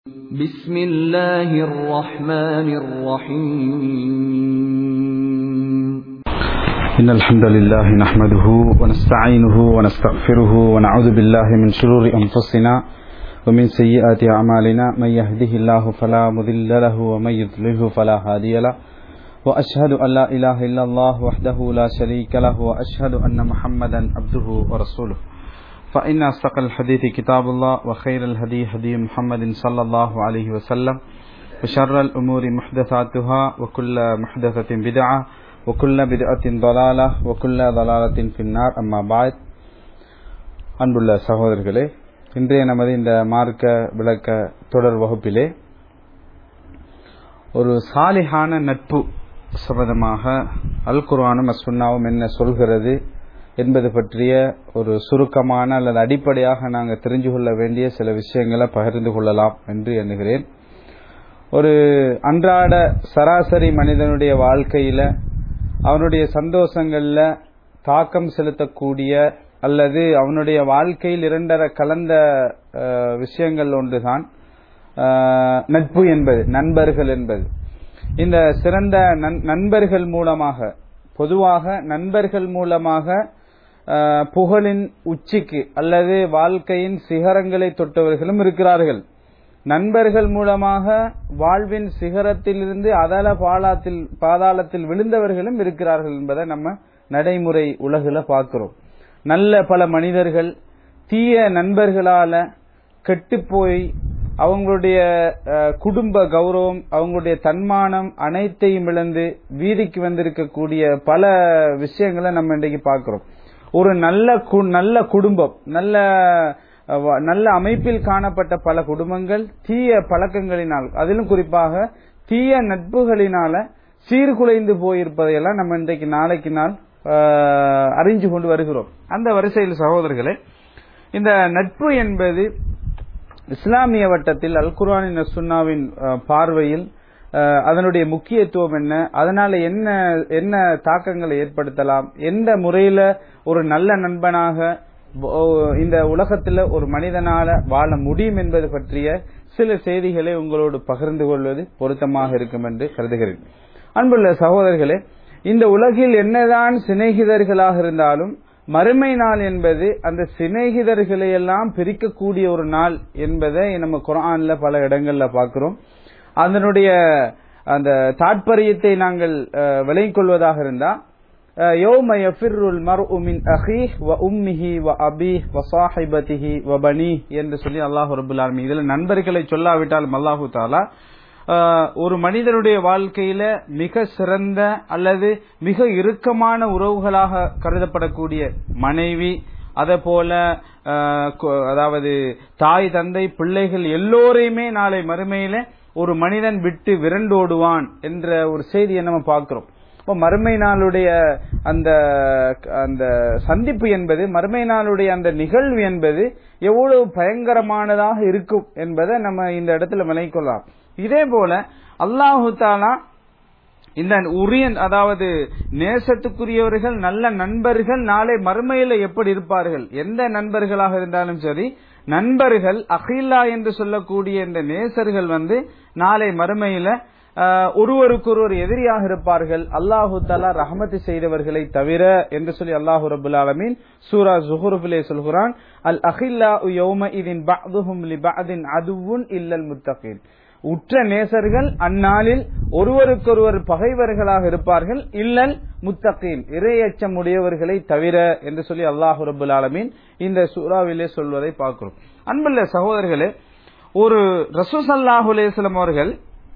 بسم الله الرحمن الرحيم إن الحمد لله نحمده ونستعينه ونستغفره ونعوذ بالله من شرور أنفسنا ومن سيئات أعمالنا من يهده الله فلا مضل له ومن يضلله فلا هادي له وأشهد أن لا إله إلا الله وحده لا شريك له وأشهد أن محمدا عبده ورسوله فإن أصدق الحديث كتاب الله وخير الهدي هدي محمد صلى الله عليه وسلم وشر الأمور محدثاتها وكل محدثة بدعة وكل بدعة ضلالة وكل ضلالة في النار أما بعد அன்புள்ள சகோதரர்களே இன்றைய நமது இந்த மார்க்க விளக்க தொடர் வகுப்பிலே ஒரு சாலிஹான நட்பு சம்பந்தமாக அல் குர்ஆனும் அஸ்ஸுன்னாவும் என்ன சொல்கிறது என்பது பற்றிய ஒரு சுருக்கமான அல்லது அடிப்படையாக நாங்கள் தெரிஞ்சு கொள்ள வேண்டிய சில விஷயங்களை பகிர்ந்து கொள்ளலாம் என்று எண்ணுகிறேன் ஒரு அன்றாட சராசரி மனிதனுடைய வாழ்க்கையில அவனுடைய சந்தோஷங்கள்ல தாக்கம் செலுத்தக்கூடிய அல்லது அவனுடைய வாழ்க்கையில் இரண்டர கலந்த அஹ், விஷயங்கள் ஒன்றுதான் அஹ், நட்பு என்பது நண்பர்கள் என்பது இந்த சிறந்த நண்- நண்பர்கள் மூலமாக பொதுவாக நண்பர்கள் மூலமாக அஹ், புகழின் உச்சிக்கு அல்லது வாழ்க்கையின் சிகரங்களை தொட்டவர்களும் இருக்கிறார்கள் நண்பர்கள் மூலமாக வாழ்வின் சிகரத்திலிருந்து அதல பாலாத்தில் பாதாளத்தில் விழுந்தவர்களும் இருக்கிறார்கள் என்பதை நம்ம நடைமுறை உலகில பார்க்கிறோம் நல்ல பல மனிதர்கள் தீய நண்பர்களால கெட்டுப்போய் அவங்களுடைய அஹ், குடும்ப கௌரவம் அவங்களுடைய தன்மானம் அனைத்தையும் இழந்து வீதிக்கு வந்திருக்கக்கூடிய பல விஷயங்களை நம்ம இன்றைக்கு பார்க்கிறோம் ஒரு நல்ல கு- நல்ல குடும்பம் நல்ல அஹ், வ- நல்ல அமைப்பில் காணப்பட்ட பல குடும்பங்கள் தீய பழக்கங்களினால் அதிலும் குறிப்பாக தீய நட்புகளினால சீர்குலைந்து போயிருப்பதையெல்லாம் நம்ம இன்றைக்கு நாளைக்கு நாள் அஹ், அறிஞ்சு கொண்டு வருகிறோம் அந்த வரிசையில் சகோதரர்களே இந்த நட்பு என்பது இஸ்லாமிய வட்டத்தில் அல் குர்ஆனின் சுன்னாவின் பார்வையில் அஹ், அதனுடைய முக்கியத்துவம் என்ன அதனால என்ன என்ன தாக்கங்களை ஏற்படுத்தலாம் எந்த முறையில ஒரு நல்ல நண்பனாக ஓ- இந்த உலகத்துல ஒரு மனிதனால வாழ முடியும் என்பது பற்றிய சில செய்திகளை உங்களோடு பகிர்ந்து கொள்வது பொருத்தமாக இருக்கும் என்று கருதுகிறேன் அன்புள்ள சகோதரர்களே இந்த உலகில் என்னதான் சிநேகிதர்களாக இருந்தாலும் மறுமை நாள் என்பது அந்த சிநேகிதர்களை எல்லாம் பிரிக்கக்கூடிய ஒரு நாள் என்பதை நம்ம குர்ஆன்ல பல இடங்கள்ல பார்க்கிறோம் அதனுடைய அந்த தாற்பயத்தை நாங்கள் அஹ், விளங்கிக் கொள்வதாக இருந்தா அஹ், யௌம யஃபிர்ருல் மர்உ மின் அஹீஹ் வ உம்மிஹி வ அபீஹ் வ ஸாஹிபதிஹி வ பனீஹ் என்று சொல்லி அல்லாஹ் ரப்பல் ஆலமீன் இதுல நண்பர்களை சொல்லாவிட்டாலும் அல்லாஹு தாலா ஆஹ், ஒரு மனிதனுடைய வாழ்க்கையில மிக சிறந்த அல்லது மிக இறுக்கமான உறவுகளாக கருதப்படக்கூடிய மனைவி அதே போல ஆஹ், கு- அதாவது தாய் தந்தை பிள்ளைகள் எல்லோரையுமே நாளை மறுமையில ஒரு மனிதன் விட்டு விரண்டோடுவான் என்ற ஒரு செய்தியை நம்ம பார்க்கிறோம் இப்போ மறுமை நாளுடைய அந்த அந்த சந்திப்பு என்பது மறுமை நாளுடைய அந்த நிகழ்வு என்பது எவ்வளவு பயங்கரமானதாக இருக்கும் என்பதை நம்ம இந்த இடத்துல விளங்கிக்கொள்ளலாம் இதே போல அல்லாஹு தாலா இந்த உரிய அதாவது நேசத்துக்குரியவர்கள் நல்ல நண்பர்கள் நாளை மறுமையில எப்படி இருப்பார்கள் எந்த நண்பர்களாக இருந்தாலும் சரி நண்பர்கள் அகில்லா என்று சொல்லக்கூடிய இந்த நேசர்கள் வந்து நாளை மறுமையில ஆஹ், ஒருவருக்கொருவர் எதிரியாக இருப்பார்கள் அல்லாஹு தலா ரஹமத்து செய்தவர்களை தவிர என்று சொல்லி அல்லாஹு ரபுல் ஆலமீன் சூரா ஜுஹுருபிலே சொல்கிறான் அல் அஹில்லா யௌம இதின் பஅதுஹும் லி பஅதின் அதுவுன் இல்லல் முத்தகீன் உற்ற நேசர்கள் அந்நாளில் ஒருவருக்கொருவர் பகைவர்களாக இருப்பார்கள் இல்லல் முத்தகீன் இறையச்சம் உடையவர்களை தவிர என்று சொல்லி அல்லாஹு ரபுல் ஆலமீன் இந்த சூறாவிலே சொல்வதை பார்க்கிறோம் அன்புள்ள சகோதரர்களே ஒரு ரசூசல்லாஹு அலைஹிஸ்ஸலாம் அவர்கள்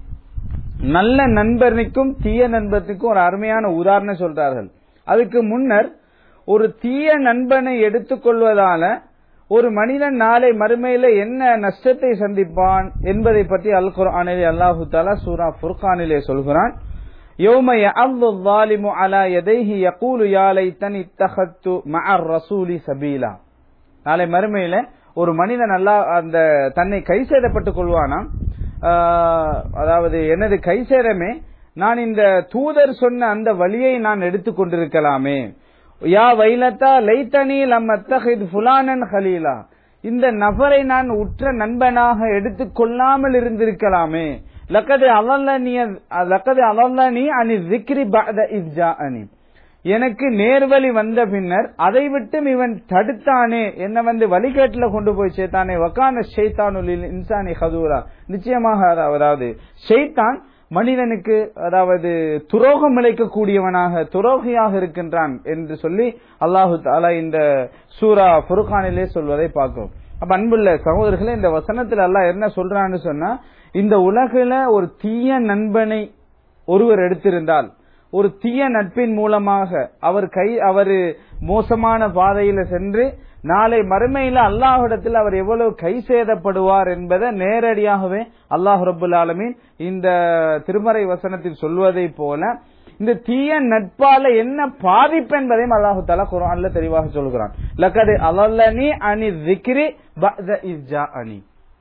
நல்ல நண்பனுக்கும் தீய நண்பனுக்கும் ஒரு அருமையான உதாரணம் சொல்றார்கள் அதுக்கு முன்னர் ஒரு தீய நண்பனை எடுத்துக்கொள்வதால ஒரு மனிதன் நாளை மறுமையில என்ன நஷ்டத்தை சந்திப்பான் என்பதை பற்றி அல் குர்ஆனிலே அல்லாஹு தாலா சூரா ஃபுர்கானிலே சொல்கிறான் يوم يعض الظالم على يديه يقول يا ليتني اتخذت مع الرسول سبيلا நாளை மறுமையில ஒரு மனிதன் நல்லா அந்த தன்னை கை சேதப்பட்டுக் கொள்வானாம் ஆஹ், அதாவது எனது கை சேரமே நான் இந்த தூதர் சொன்ன அந்த வழியை நான் எடுத்துக் கொண்டிருக்கலாமே யா வைலத்தா லைத்தனி லம் அத்தஹித் ஃபுலானன் ஹலீலா இந்த நபரை நான் உற்ற நண்பனாக எடுத்துக் கொள்ளாமல் இருந்திருக்கலாமே லக்கது அலல்லனி லக்கது அலல்லனி அனி திக்ரி பஅத இஸ்ஜாஅனி எனக்கு நேர்வழி வந்த பின்னர் அதை விட்டும் இவன் தடுத்தானே என்ன வந்து வழிகேட்டுல கொண்டு போய் சேர்த்தானே வக்கான ஷைத்தானுலில் இன்சானி ஹதூரா நிச்சயமாக அதாவது ஷைத்தான் மனிதனுக்கு அதாவது துரோகம் இழைக்கக்கூடியவனாக துரோகியாக இருக்கின்றான் என்று சொல்லி அல்லாஹு தாலா இந்த சூரா ஃபுருகானிலே சொல்வதை பார்க்கிறோம் அப்ப அன்புள்ள சகோதரர்களே இந்த வசனத்துல அல்லாஹ் என்ன சொல்றான்னு சொன்னா இந்த உலகில ஒரு தீய நண்பனை ஒருவர் எடுத்திருந்தால் ஒரு தீய நட்பின் மூலமாக அவர் கை அவரு மோசமான பாதையில சென்று நாளை மறுமையில அல்லாஹ்விடத்தில் அவர் எவ்வளவு கை சேதப்படுவார் என்பதை நேரடியாகவே அல்லாஹ் ரபுல் ஆலமீன் இந்த திருமறை வசனத்தில் சொல்வதை போல இந்த தீய நட்பால என்ன பாதிப்பு என்பதையும் அல்லாஹு தாலா குரான்ல தெளிவாக சொல்கிறான் லக்கது அலல்லனி அனி திக்ரி பஅத இஸ்ஜா அனி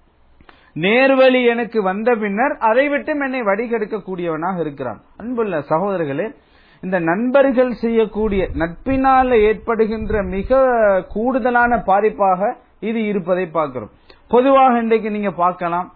நேர்வழி எனக்கு வந்த பின்னர் அதை விட்டு என்னை வடிகெடுக்க கூடியவனாக இருக்கிறான் அன்புள்ள சகோதரர்களே இந்த நண்பர்கள் செய்யக்கூடிய நட்பினால ஏற்படுகின்ற மிக கூடுதலான பாதிப்பாக இது இருப்பதை பார்க்கிறோம் பொதுவாக இன்றைக்கு நீங்க பார்க்கலாம்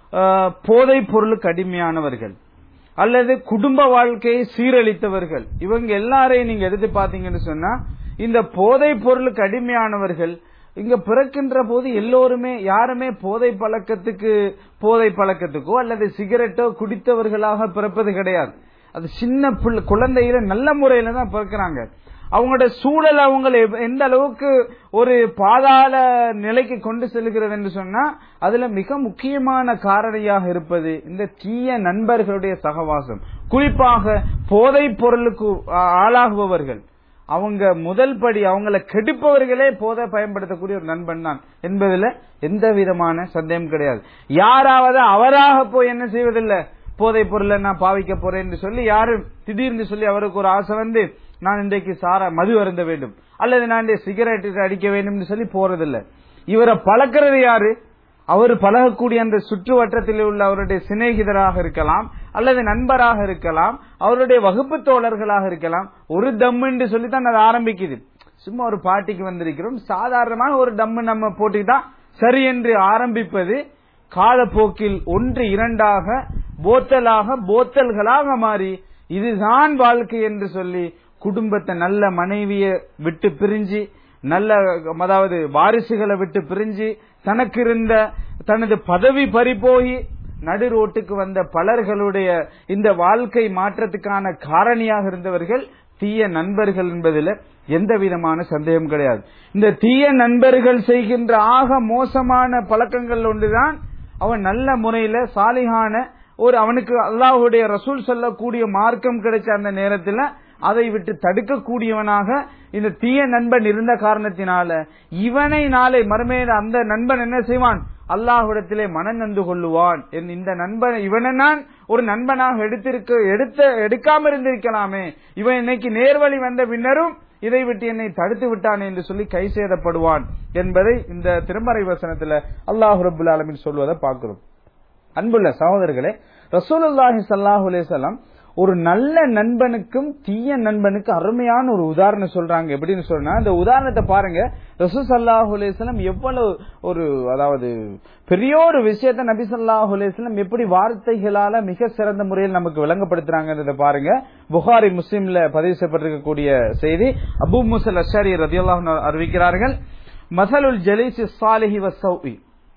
போதைப் பொருளுக்கு அடிமையானவர்கள் அல்லது குடும்ப வாழ்க்கையை சீரழித்தவர்கள் இவங்க எல்லாரையும் நீங்க எடுத்து பாத்தீங்கன்னு சொன்னா இந்த போதைப் பொருளுக்கு அடிமையானவர்கள் இங்க பிறக்கின்ற போது எல்லோருமே யாருமே போதை பழக்கத்துக்கு போதை பழக்கத்துக்கோ அல்லது சிகரெட்டோ குடித்தவர்களாக பிறப்பது கிடையாது அது சின்ன பிள்ளை குழந்தையில நல்ல முறையில தான் பிறக்கிறாங்க அவங்களோட சூழல் அவங்களை எந்த அளவுக்கு ஒரு பாதாள நிலைக்கு கொண்டு செல்கிறது என்று சொன்னா அதுல மிக முக்கியமான காரணியாக இருப்பது இந்த தீய நண்பர்களுடைய சகவாசம் குறிப்பாக போதை பொருளுக்கு ஆளாகுபவர்கள் அவங்க முதல் படி அவங்கள கெடுப்பவர்களே போதை பயன்படுத்தக்கூடிய ஒரு நண்பன் தான் என்பதுல எந்த விதமான சந்தேகம் கிடையாது யாராவது அவராக போய் என்ன செய்வதில்லை போதை பொருளை நான் பாவிக்க போறேன் என்று சொல்லி யாரும் திடீர்னு சொல்லி அவருக்கு ஒரு ஆசை வந்து நான் இன்றைக்கு சாரா மது அருந்த வேண்டும் அல்லது நான் இந்த சிகரெட் அடிக்க வேண்டும் சொல்லி போறதில்லை இவரை பழக்கிறது யாரு அவர் பழகக்கூடிய அந்த சுற்று வட்டத்தில் உள்ள அவருடைய சிநேகிதராக இருக்கலாம் அல்லது நண்பராக இருக்கலாம் அவருடைய வகுப்பு தோழர்களாக இருக்கலாம் ஒரு தம் என்று சொல்லித்தான் அது ஆரம்பிக்குது சும்மா ஒரு பாட்டிக்கு வந்திருக்கிறோம் சாதாரணமாக ஒரு டம்மு நம்ம போட்டுக்கிட்டா சரி என்று ஆரம்பிப்பது காலப்போக்கில் ஒன்று இரண்டாக போத்தலாக போத்தல்களாக மாறி இதுதான் வாழ்க்கை என்று சொல்லி குடும்பத்தை நல்ல மனைவிய விட்டு பிரிஞ்சு நல்ல அதாவது வாரிசுகளை விட்டு பிரிஞ்சு தனக்கு இருந்த தனது பதவி பறிபோகி நடு ரோட்டுக்கு வந்த பலர்களுடைய இந்த வாழ்க்கை மாற்றத்துக்கான காரணியாக இருந்தவர்கள் தீய நண்பர்கள் என்பதில் எந்த விதமான சந்தேகம் கிடையாது இந்த தீய நண்பர்கள் செய்கின்ற ஆக மோசமான பழக்கங்கள் ஒன்றுதான் அவன் நல்ல முறையில சாலிகான ஒரு அவனுக்கு அல்லாஹுடைய ரசூல் சொல்லக்கூடிய மார்க்கம் கிடைச்ச அந்த நேரத்தில் அதை விட்டு தடுக்கக்கூடியவனாக இந்த தீய நண்பன் இருந்த காரணத்தினால இவனை நாளை மறுமையில அந்த நண்பன் என்ன செய்வான் அல்லாஹ்விடத்திலே மனநந்து கொள்ளுவான் இந்த நண்பன் இவனை நான் ஒரு நண்பனாக எடுத்திருக்க எடுத்த எடுக்காம இருந்திருக்கலாமே இவன் இன்னைக்கு நேர்வழி வந்த பின்னரும் இதை விட்டு என்னை தடுத்து விட்டான் என்று சொல்லி கை சேதப்படுவான் என்பதை இந்த திருமறை வசனத்துல அல்லாஹு ரபுல் ஆலமின் சொல்வதை பார்க்கிறோம் அன்புள்ள சகோதரர்களே ரசூலுல்லாஹி சல்லாஹூ அலேசல்லாம் ஒரு நல்ல நண்பனுக்கும் தீய நண்பனுக்கு அருமையான ஒரு உதாரணம் சொல்றாங்க எப்படின்னு சொன்னா இந்த உதாரணத்தை பாருங்க ரசூ சல்லாஹூ அலேஸ்லம் எவ்வளவு ஒரு அதாவது பெரிய ஒரு விஷயத்த நபி சல்லாஹூ அலேஸ்லம் எப்படி வார்த்தைகளால மிக சிறந்த முறையில் நமக்கு விளங்கப்படுத்துறாங்கன்றத பாருங்க புகாரி முஸ்லீம்ல பதிவு செய்யப்பட்டிருக்கக்கூடிய செய்தி அபு முசல் அஷாரி ரதியுல்லாஹ் அறிவிக்கிறார்கள் மசலுல் ஜலீசி சாலிஹி வசௌஇ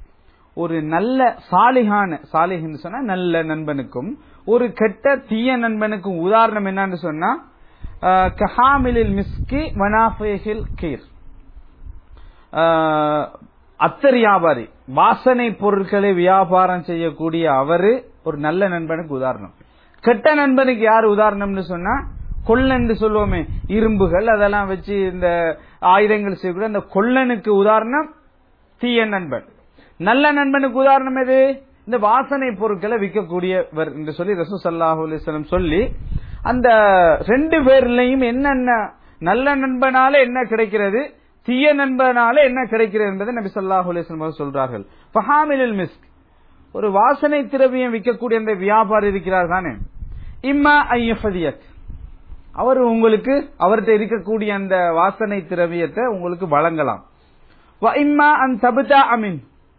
ஒரு நல்ல சாலிகான சாலிஹின்னு சொன்னா நல்ல நண்பனுக்கும் ஒரு கெட்ட தீய நண்பனுக்கும் உதாரணம் என்னன்னு சொன்னா கஹாமிலில் மிஸ்கி வனாஃபேஹில் கீர் அத்தர் வியாபாரி வாசனை பொருட்களை வியாபாரம் செய்யக்கூடிய அவரு ஒரு நல்ல நண்பனுக்கு உதாரணம் கெட்ட நண்பனுக்கு யார் உதாரணம்னு சொன்னா கொள்ளன்னு சொல்லுவோமே இரும்புகள் அதெல்லாம் வச்சு இந்த ஆயுதங்கள் செய்யக்கூடிய அந்த கொள்ளனுக்கு உதாரணம் தீய நண்பன் நல்ல நண்பனுக்கு உதாரணம் எது இந்த வாசனை பொருட்களை விற்கக்கூடியவர் என்று சொல்லி ரசூ சல்லாஹூ அலிஸ்லம் சொல்லி அந்த ரெண்டு பேர்லயும் என்னென்ன நல்ல நண்பனால என்ன கிடைக்கிறது தீய நண்பனால என்ன கிடைக்கிறது என்பதை நபி சொல்லாஹூ அலிஸ்லம் சொல்றார்கள் ஃபஹாமிலில் மிஸ்க் ஒரு வாசனை திரவியம் விற்கக்கூடிய அந்த வியாபாரி இருக்கிறார் தானே இம்மா ஐயஃபதியத் அவர் உங்களுக்கு அவர்கிட்ட இருக்கக்கூடிய அந்த வாசனை திரவியத்தை உங்களுக்கு வழங்கலாம் வ இம்மா அன் தபுதா அமின்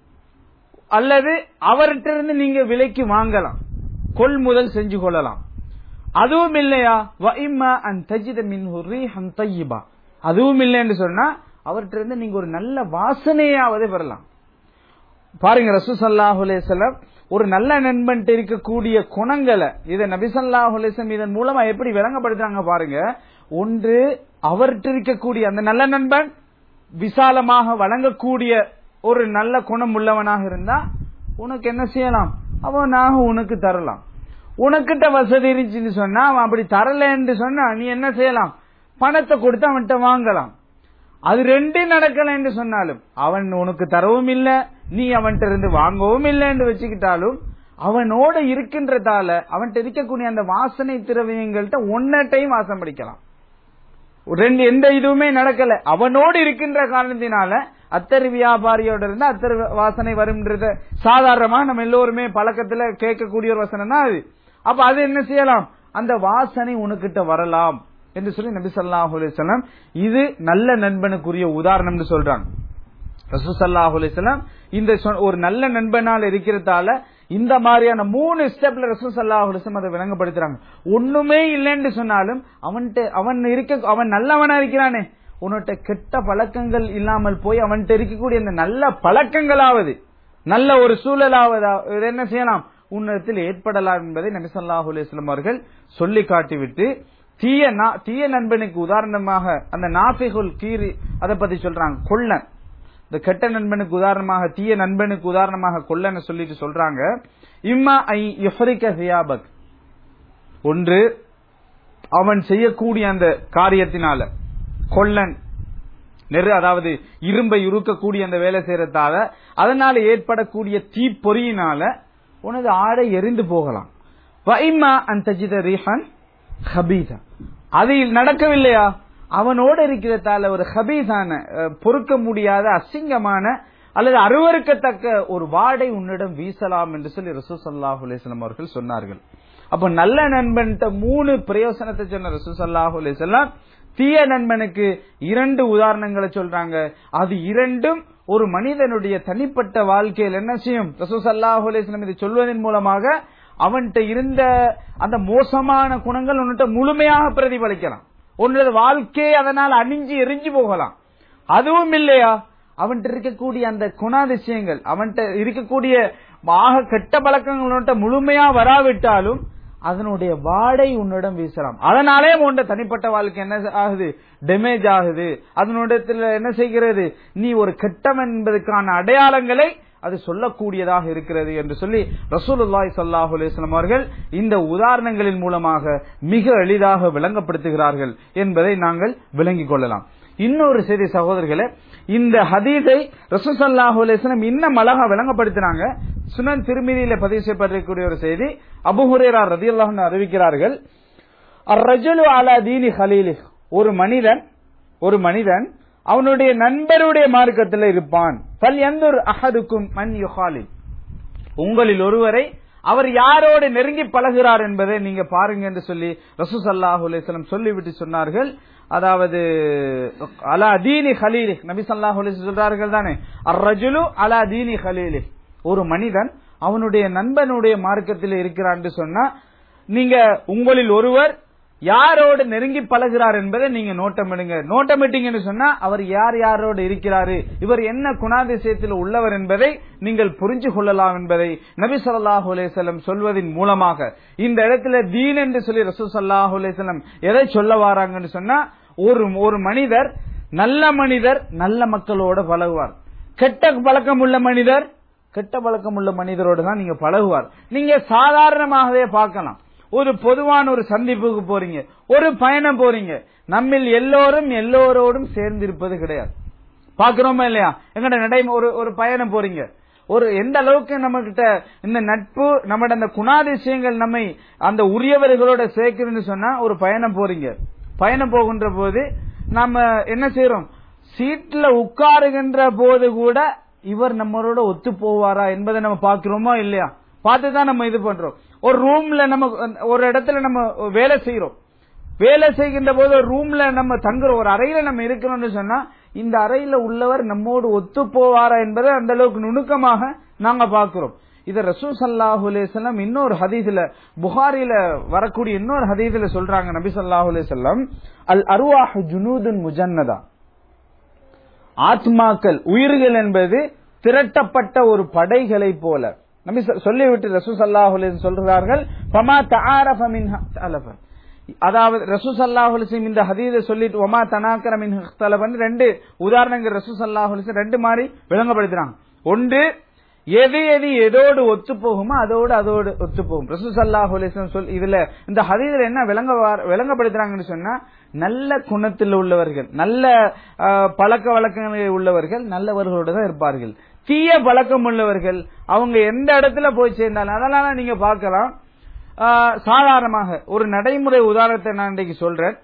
அல்லது அவர்கிட்ட நீங்க விலைக்கு வாங்கலாம் கொள்முதல் செஞ்சு கொள்ளலாம் அதுவும் இல்லையா வ இம்மா அன் தஜித மின் ரீஹன் தய்யிபா அதுவும் இல்லைன்னு சொன்னா அவர்கிட்ட இருந்து நீங்க ஒரு நல்ல வாசனையாவது பெறலாம் பாருங்க ரசூசல்லாஹு அலைஹிஸ்ஸலாம் ஒரு நல்ல நண்பன் இருக்கக்கூடிய குணங்களை இதை நபிசல்லாஹு அலைஹிஸ்ஸலாம் இதன் மூலமா எப்படி விளங்கப்படுத்துறாங்க பாருங்க ஒன்று அவர்கிட்ட இருக்கக்கூடிய அந்த நல்ல நண்பன் விசாலமாக வழங்கக்கூடிய ஒரு நல்ல குணம் உள்ளவனாக இருந்தா உனக்கு என்ன செய்யலாம் அவனாக உனக்கு தரலாம் உனக்கிட்ட வசதி இருந்துச்சுன்னு சொன்னா அவன் அப்படி தரலன்னு சொன்னா நீ என்ன செய்யலாம் பணத்தை கொடுத்து அவன்கிட்ட வாங்கலாம் அது ரெண்டும் நடக்கல என்று சொன்னாலும் அவன் உனக்கு தரவும் இல்ல நீ அவன்கிட்ட இருந்து வாங்கவும் இல்லை என்று வச்சுக்கிட்டாலும் அவனோட இருக்கின்றதால அவன்கிட்ட இருக்கக்கூடிய அந்த வாசனை திரவியங்கள்ட்ட ஒன்னட்டையும் வாசம் பிடிக்கலாம் ரெண்டு எந்த இதுவுமே நடக்கல அவனோடு இருக்கின்ற காரணத்தினால அத்தரு வியாபாரியோட இருந்து அத்தரு வாசனை வரும்ன்றத சாதாரணமா நம்ம எல்லோருமே பழக்கத்துல கேட்கக்கூடிய ஒரு வசனம் தான் அது அப்ப அது என்ன செய்யலாம் அந்த வாசனை உனக்கிட்ட வரலாம் என்று சொல்லி நபி ஸல்லல்லாஹு அலைஹி வஸல்லம் இது நல்ல நண்பனுக்குரிய உதாரணம்னு சொல்றாங்க ரசூசல்லாஹு அலைஹிஸ்ஸலாம் இந்த சொ- ஒரு நல்ல நண்பனால் இருக்கிறதால இந்த மாதிரியான மூணு ஸ்டெப்ல ரசூசல்லாஹு அலைஹிஸ்ஸலாம் அதை விளங்கப்படுத்துறாங்க ஒண்ணுமே இல்லைன்னு சொன்னாலும் அவன்கிட்ட அவன் இருக்க அவன் நல்லவனா இருக்கிறானே உன்கிட்ட கெட்ட பழக்கங்கள் இல்லாமல் போய் அவன்கிட்ட இருக்கக்கூடிய அந்த நல்ல பழக்கங்களாவது நல்ல ஒரு சூழலாவது இது என்ன செய்யலாம் உன்னிடத்தில் ஏற்படலாம் என்பதை நபி ஸல்லல்லாஹு அலைஹி வஸல்லம் அவர்கள் சொல்லி காட்டிவிட்டு தீய நா- தீய நண்பனுக்கு உதாரணமாக அந்த நாஃபிகுல் கீரி அதை பத்தி சொல்றாங்க கொள்ளன் இந்த கெட்ட நண்பனுக்கு உதாரணமாக தீய நண்பனுக்கு உதாரணமாக கொல்லன்னு சொல்லிட்டு சொல்றாங்க இம்மா ஐ யுஹரிக சியாபக் ஒன்று அவன் செய்யக்கூடிய அந்த காரியத்தினால கொல்லன் நெரு அதாவது இரும்பை உருக்கக்கூடிய அந்த வேலை செய்யறதால அதனால ஏற்படக்கூடிய தீப்பொறியினால உனது ஆடை எரிந்து போகலாம் வைமா அந்த தஜித ரீஹன் ஹபீதா அது நடக்கவில்லையா அவனோட இருக்கிறதால ஒரு ஹபீஸான அஹ், பொறுக்க முடியாத அசிங்கமான அல்லது அருவருக்கத்தக்க ஒரு வாடை உன்னிடம் வீசலாம் என்று சொல்லி ரசூ சல்லாஹூ அலிஸ்லாம் அவர்கள் சொன்னார்கள் அப்ப நல்ல நண்பன்ட்ட மூணு பிரயோசனத்தை சொன்ன ரசூ சல்லாஹூ அலிஸ்லாம் தீய நண்பனுக்கு இரண்டு உதாரணங்களை சொல்றாங்க அது இரண்டும் ஒரு மனிதனுடைய தனிப்பட்ட வாழ்க்கையில் என்ன செய்யும் ரசூ சல்லாஹூ அலிஸ்லாம் இதை சொல்வதன் மூலமாக அவன்கிட்ட இருந்த அந்த மோசமான குணங்கள் உன்கிட்ட முழுமையாக பிரதிபலிக்கலாம் உன்னோட வாழ்க்கையை அதனால் அணிஞ்சு எரிஞ்சு போகலாம் அதுவும் இல்லையா அவன்கிட்ட இருக்கக்கூடிய அந்த குணாதிசயங்கள் அவன்கிட்ட இருக்கக்கூடிய ஆக கெட்ட பழக்கங்கள் உன்கிட்ட முழுமையா வராவிட்டாலும் அதனுடைய வாடை உன்னிடம் வீசலாம் அதனாலே உன்ட தனிப்பட்ட வாழ்க்கை என்ன ஆகுது டேமேஜ் ஆகுது அதனுடைய என்ன செய்கிறது நீ ஒரு கெட்டம் என்பதற்கான அடையாளங்களை அது சொல்லக்கூடியதாக இருக்கிறது என்று சொல்லி ரசூலுல்லாஹி ஸல்லல்லாஹு அலைஹி வஸல்லம் அவர்கள் இந்த உதாரணங்களின் மூலமாக மிக எளிதாக விளங்கப்படுத்துகிறார்கள் என்பதை நாங்கள் விளங்கிக் கொள்ளலாம் இன்னொரு செய்தி சகோதரர்களே இந்த ஹதீஸை ரசூல் ஸல்லல்லாஹு அலைஹி வஸல்லம் இன்னும் அழகா விளங்கப்படுத்தினாங்க சுனன் திருமதியில பதிவு செய்யப்பட்டிருக்கக்கூடிய ஒரு செய்தி அபூ ஹுரைரா ரலியல்லாஹு அன்ஹு அறிவிக்கிறார்கள் அர்ரஜுலு அலா தீனி ஹலீலி ஒரு மனிதன் ஒரு மனிதன் அவனுடைய நண்பருடைய மார்க்கத்தில் இருப்பான் பல் எந்த அஹதுக்கும் மன் யுஹாலில் உங்களில் ஒருவரை அவர் யாரோடு நெருங்கி பழகிறார் என்பதை நீங்க பாருங்க என்று சொல்லி ரசூ சல்லாஹூ அலிஸ்லம் சொல்லிவிட்டு சொன்னார்கள் அதாவது அலா தீனி ஹலீலி நபி சல்லாஹூ அலிஸ்லம் சொல்றார்கள் தானே அர்ரஜுலு அலா தீனி ஹலீலி ஒரு மனிதன் அவனுடைய நண்பனுடைய மார்க்கத்தில் இருக்கிறான் என்று சொன்னா நீங்க உங்களில் ஒருவர் யாரோடு நெருங்கி பழகிறார் என்பதை நீங்க நோட்டமிடுங்க நோட்டமிட்டீங்கன்னு சொன்னா அவர் யார் யாரோடு இருக்கிறாரு இவர் என்ன குணாதிசயத்தில் உள்ளவர் என்பதை நீங்கள் புரிஞ்சு கொள்ளலாம் என்பதை நபி ஸல்லல்லாஹு அலைஹி வஸல்லம் சொல்வதின் மூலமாக இந்த இடத்துல தீன் என்று சொல்லி ரசூல் ஸல்லல்லாஹு அலைஹி வஸல்லம் எதை சொல்ல வராங்கன்னு சொன்னா ஒரு ஒரு மனிதர் நல்ல மனிதர் நல்ல மக்களோட பழகுவார் கெட்ட பழக்கம் உள்ள மனிதர் கெட்ட பழக்கம் உள்ள மனிதரோடு தான் நீங்க பழகுவார் நீங்க சாதாரணமாகவே பார்க்கலாம் ஒரு பொதுவான ஒரு சந்திப்புக்கு போறீங்க ஒரு பயணம் போறீங்க நம்மில் எல்லோரும் எல்லோரோடும் சேர்ந்து இருப்பது கிடையாது பாக்குறோமா இல்லையா எங்கட நடை ஒரு ஒரு பயணம் போறீங்க ஒரு எந்த அளவுக்கு நம்ம கிட்ட இந்த நட்பு நம்மட அந்த குணாதிசயங்கள் நம்மை அந்த உரியவர்களோட சேர்க்குதுன்னு சொன்னா ஒரு பயணம் போறீங்க பயணம் போகின்ற போது நாம என்ன செய்யறோம் சீட்ல உட்காருகின்ற போது கூட இவர் நம்மளோட ஒத்து போவாரா என்பதை நம்ம பாக்குறோமா இல்லையா பார்த்து தான் நம்ம இது பண்றோம் ஒரு ரூம்ல நம்ம ஒரு இடத்துல நம்ம வேலை செய்யறோம் வேலை செய்கின்ற போது ஒரு ரூம்ல நம்ம தங்குற ஒரு அறையில நம்ம இருக்கிறோம்னு சொன்னா இந்த அறையில உள்ளவர் நம்மோடு ஒத்து போவாரா என்பதை அந்த அளவுக்கு நுணுக்கமாக நாங்க பார்க்கிறோம் இத ரசூ சல்லாஹூ அலையம் இன்னொரு ஹதீஸ்ல புகாரில வரக்கூடிய இன்னொரு ஹதீஸ்ல சொல்றாங்க நபி ஸல்லல்லாஹு அலைஹி வஸல்லம் அல் அருவாஹ் ஜுனூதுன் முஜன்னதா ஆத்மாக்கள் உயிர்கள் என்பது திரட்டப்பட்ட ஒரு படைகளை போல நபி சொ- சொல்லிவிட்டு ரசூ சல்லாஹூ அலைஹி சொல்றார்கள் ஃபமா தஆரஃப மின்ஹா தலஃப அதாவது ரசூ சல்லாஹூ அலைஹி இந்த ஹதீஸை சொல்லிட்டு ஒமா தனாக்கர மின் தலஃபன் ரெண்டு உதாரணங்கள் ரசூ சல்லாஹூ அலைஹி ரெண்டு மாதிரி விளங்கப்படுத்துறாங்க ஒன்று எது எது எதோடு ஒத்து போகுமோ அதோடு அதோடு ஒத்து போகும் ரசூ சல்லாஹூ அலைஹி சொல் இதுல இந்த ஹதீஸ்ல என்ன விளங்க விளங்கப்படுத்துறாங்கன்னு சொன்னா நல்ல குணத்தில் உள்ளவர்கள் நல்ல அஹ், பழக்க வழக்கங்களில் உள்ளவர்கள் நல்லவர்களோடு தான் இருப்பார்கள் தீய பழக்கம் உள்ளவர்கள் அவங்க எந்த இடத்துல போய் சேர்ந்தாலும் அதெல்லாம் நீங்க பார்க்கலாம் அஹ், சாதாரணமாக ஒரு நடைமுறை உதாரணத்தை நான் இன்றைக்கு சொல்றேன்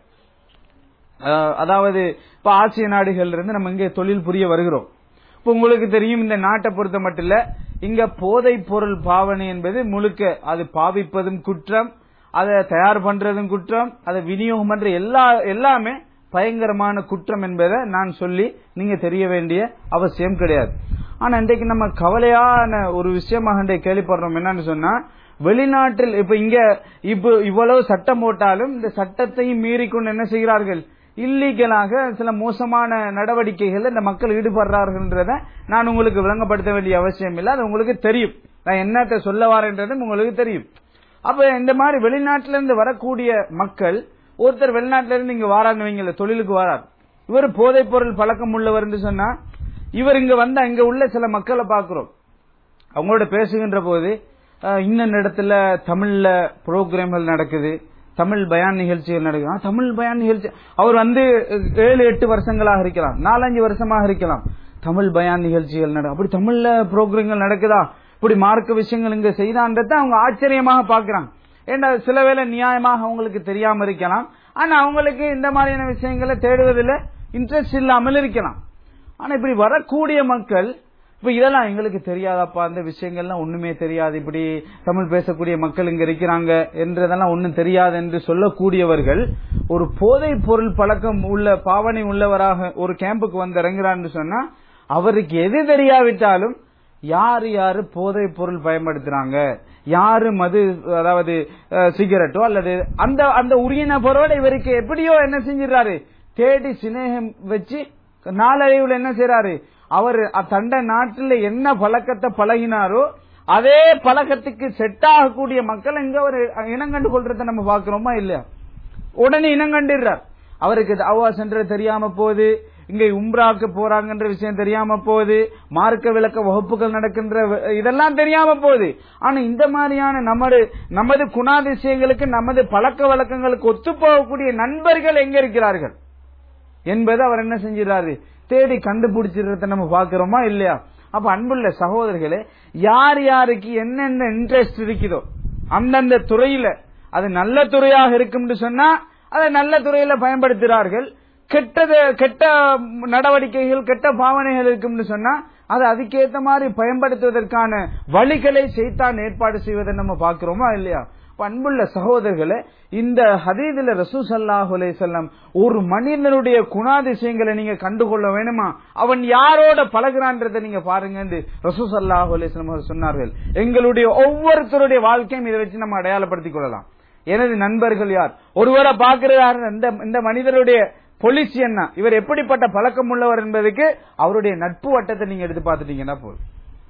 அஹ், அதாவது இப்ப ஆசிய நாடுகள்ல இருந்து நம்ம இங்கே தொழில் புரிய வருகிறோம் இப்ப உங்களுக்கு தெரியும் இந்த நாட்டை பொறுத்த மட்டும் இல்ல இங்க போதைப் பொருள் பாவனை என்பது முழுக்க அது பாவிப்பதும் குற்றம் அதை தயார் பண்றதும் குற்றம் அதை விநியோகம் பண்ற எல்லா எல்லாமே பயங்கரமான குற்றம் என்பதை நான் சொல்லி நீங்க தெரிய வேண்டிய அவசியம் கிடையாது ஆனா இன்றைக்கு நம்ம கவலையான ஒரு விஷயமாக இன்றைக்கு கேள்விப்படுறோம் என்னன்னு சொன்னா வெளிநாட்டில் இப்ப இங்க இப்ப இவ்வளவு சட்டம் போட்டாலும் இந்த சட்டத்தையும் மீறிக்கொண்டு என்ன செய்கிறார்கள் இல்லீகலாக சில மோசமான நடவடிக்கைகள் இந்த மக்கள் ஈடுபடுறார்கள்ன்றத நான் உங்களுக்கு விளங்கப்படுத்த வேண்டிய அவசியம் இல்லை அது உங்களுக்கு தெரியும் நான் என்னத்தை சொல்ல வரேன்றதும் உங்களுக்கு தெரியும் அப்ப இந்த மாதிரி வெளிநாட்டில இருந்து வரக்கூடிய மக்கள் ஒருத்தர் வெளிநாட்டில இருந்து இங்க வாரான்னு வைங்கள தொழிலுக்கு வரார் இவர் போதைப் பொருள் பழக்கம் உள்ளவர்னு சொன்னா இவர் இங்க வந்தா இங்க உள்ள சில மக்களை பாக்குறோம் அவங்களோட பேசுகின்ற போது அஹ், இன்னென்ன இடத்துல தமிழ்ல ப்ரோக்ராம்கள் நடக்குது தமிழ் பயான் நிகழ்ச்சிகள் நடக்குது ஆ, தமிழ் பயான் நிகழ்ச்சி அவர் வந்து அஹ், ஏழு எட்டு வருஷங்களாக இருக்கலாம் நாலஞ்சு வருஷமாக இருக்கலாம் தமிழ் பயான் நிகழ்ச்சிகள் நட அப்படி தமிழ்ல ப்ரோக்ராம்கள் நடக்குதா இப்படி மார்க்க விஷயங்கள் இங்க செய்தான்றத அவங்க ஆச்சரியமாக பாக்குறாங்க ஏன்னா சில வேளை நியாயமாக அவங்களுக்கு தெரியாம இருக்கலாம் ஆனா அவங்களுக்கு இந்த மாதிரியான விஷயங்களை தேடுவதில் இன்ட்ரெஸ்ட் இல்லாமல் இருக்கலாம் ஆனா இப்படி வரக்கூடிய மக்கள் இப்ப இதெல்லாம் எங்களுக்கு தெரியாதாப்பா அந்த விஷயங்கள்லாம் ஒண்ணுமே தெரியாது இப்படி தமிழ் பேசக்கூடிய மக்கள் இங்க இருக்கிறாங்க என்றதெல்லாம் ஒண்ணும் தெரியாது என்று சொல்லக்கூடியவர்கள் ஒரு போதைப் பொருள் பழக்கம் உள்ள பாவனை உள்ளவராக ஒரு கேம்புக்கு வந்து இறங்குறான்னு சொன்னா அவருக்கு எது தெரியாவிட்டாலும் யாரு யாரு போதைப் பொருள் பயன்படுத்துறாங்க யாரு மது அதாவது அஹ், சிகரெட்டோ அல்லது அந்த அந்த உரிய நபரோட இவருக்கு எப்படியோ என்ன செஞ்சிடறாரு தேடி சிநேகம் வச்சு நாளடைவுல என்ன செய்றாரு அவர் தண்ட நாட்டில் என்ன பழக்கத்தை பழகினாரோ அதே பழக்கத்துக்கு செட் ஆகக்கூடிய மக்கள் இங்க ஒரு இனங்கண்டு கொள்றதை நம்ம பாக்குறோமா இல்லையா உடனே இனங்கண்டிடுறார் அவருக்கு அவ்வா சென்ற தெரியாம போகுது இங்க உம்ராக்கு போறாங்கன்ற விஷயம் தெரியாம போகுது மார்க்க விளக்க வகுப்புகள் நடக்கின்ற வ- இதெல்லாம் தெரியாம போகுது ஆனா இந்த மாதிரியான நமது நமது குணாதிசயங்களுக்கு நமது பழக்க வழக்கங்களுக்கு ஒத்து போகக்கூடிய நண்பர்கள் எங்க இருக்கிறார்கள் என்பதை அவர் என்ன செஞ்சிடறாரு தேடி கண்டுபிடிச்சிடுறத நம்ம பாக்குறோமா இல்லையா அப்ப அன்புள்ள சகோதரர்களே யார் யாருக்கு என்னென்ன இன்ட்ரெஸ்ட் இருக்குதோ அந்தந்த துறையில அது நல்ல துறையாக இருக்கும்னு சொன்னா அதை நல்ல துறையில பயன்படுத்துகிறார்கள் கெட்டது கெட்ட நடவடிக்கைகள் கெட்ட பாவனைகள் இருக்கும்னு சொன்னா அது அதுக்கேத்த மாதிரி பயன்படுத்துவதற்கான வழிகளை செய்தான் ஏற்பாடு செய்வதை நம்ம பாக்குறோமா இல்லையா அப்ப அன்புள்ள சகோதரர்களே இந்த ஹதீதுல ரசூ சல்லாஹு அலைஹிஸ்ஸலாம் ஒரு மனிதனுடைய குணாதிசயங்களை நீங்க கண்டுகொள்ள வேணுமா அவன் யாரோட பழகுறான்றதை நீங்க பாருங்க ரசூ சல்லாஹு அலைஹிஸ்ஸலாம் அவர்கள் சொன்னார்கள் எங்களுடைய ஒவ்வொருத்தருடைய வாழ்க்கையும் இதை வச்சு நம்ம அடையாளப்படுத்திக் கொள்ளலாம் எனது நண்பர்கள் யார் ஒருவரை பார்க்கிறார் இந்த இந்த மனிதருடைய பொலிசி என்ன இவர் எப்படிப்பட்ட பழக்கம் உள்ளவர் என்பதுக்கு அவருடைய நட்பு வட்டத்தை நீங்க எடுத்து பார்த்துட்டீங்கன்னா போதும்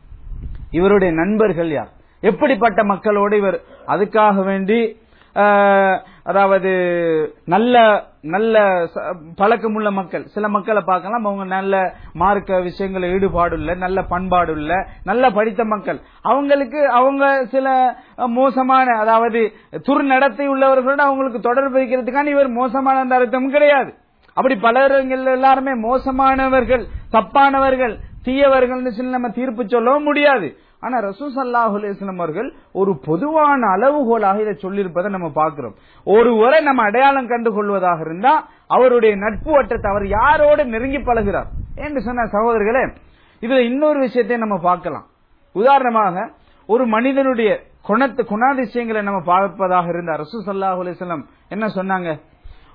இவருடைய நண்பர்கள் யார் எப்படிப்பட்ட மக்களோடு இவர் அதுக்காக வேண்டி ஆஹ், அதாவது நல்ல நல்ல ச- பழக்கமுள்ள மக்கள் சில மக்களை பார்க்கலாம் அவங்க நல்ல மார்க்க விஷயங்கள ஈடுபாடுள்ள நல்ல பண்பாடுள்ள நல்ல படித்த மக்கள் அவங்களுக்கு அவங்க சில அஹ், மோசமான அதாவது துர்நடத்தை உள்ளவர்களோட அவங்களுக்கு தொடர்பு வைக்கிறதுக்கான இவர் மோசமான அந்த அர்த்தம் கிடையாது அப்படி பலர்கள் எல்லாருமே மோசமானவர்கள் தப்பானவர்கள் தீயவர்கள்னு சொல்லி நம்ம தீர்ப்பு சொல்லவும் முடியாது ஆனா ரசூல் சல்லாஹு அலைஹிஸ்ஸலாம் அவர்கள் ஒரு பொதுவான அளவுகோலாக இதை சொல்லியிருப்பதை நம்ம பார்க்கிறோம் ஒருவரை நம்ம அடையாளம் கண்டு கொள்வதாக இருந்தா அவருடைய நட்பு வட்டத்தை அவர் யாரோடு நெருங்கி பழகிறார் என்று சொன்ன சகோதரர்களே இதுல இன்னொரு விஷயத்தை நம்ம பார்க்கலாம் உதாரணமாக ஒரு மனிதனுடைய குணத்து குணாதிசயங்களை நம்ம பார்ப்பதாக இருந்தா ரசூல் சல்லாஹு அலைஹிஸ்ஸலாம் என்ன சொன்னாங்க